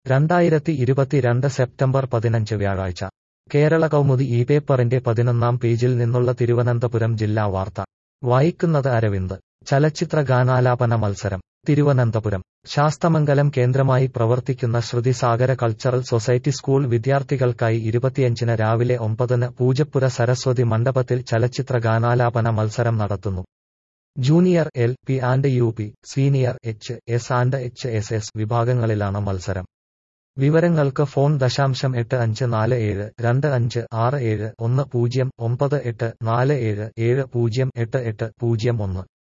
രണ്ടായിരത്തി ഇരുപത്തിരണ്ട് സെപ്റ്റംബർ പതിനഞ്ച് വ്യാഴാഴ്ച കേരള കൗമുദി ഈ പേപ്പറിന്റെ പതിനൊന്നാം പേജിൽ നിന്നുള്ള തിരുവനന്തപുരം ജില്ലാ വാർത്ത വായിക്കുന്നത് അരവിന്ദ് ചലച്ചിത്ര ഗാനാലാപന മത്സരം തിരുവനന്തപുരം ശാസ്തമംഗലം കേന്ദ്രമായി പ്രവർത്തിക്കുന്ന ശ്രുതിസാഗര കൾച്ചറൽ സൊസൈറ്റി സ്കൂൾ വിദ്യാർത്ഥികൾക്കായി ഇരുപത്തിയഞ്ചിന് രാവിലെ ഒമ്പതിന് പൂജപ്പുര സരസ്വതി മണ്ഡപത്തിൽ ചലച്ചിത്ര ഗാനാലാപന മത്സരം നടത്തുന്നു junior L P and U P senior H S and H S S വിഭാഗങ്ങളിലാണ് മത്സരം വിവരങ്ങൾക്ക് ഫോൺ ദശാംശം എട്ട് അഞ്ച് നാല് ഏഴ് രണ്ട് അഞ്ച് ആറ് ഏഴ് ഒന്ന് പൂജ്യം ഒമ്പത് എട്ട് നാല് ഏഴ് ഏഴ് പൂജ്യം എട്ട് എട്ട് പൂജ്യം ഒന്ന്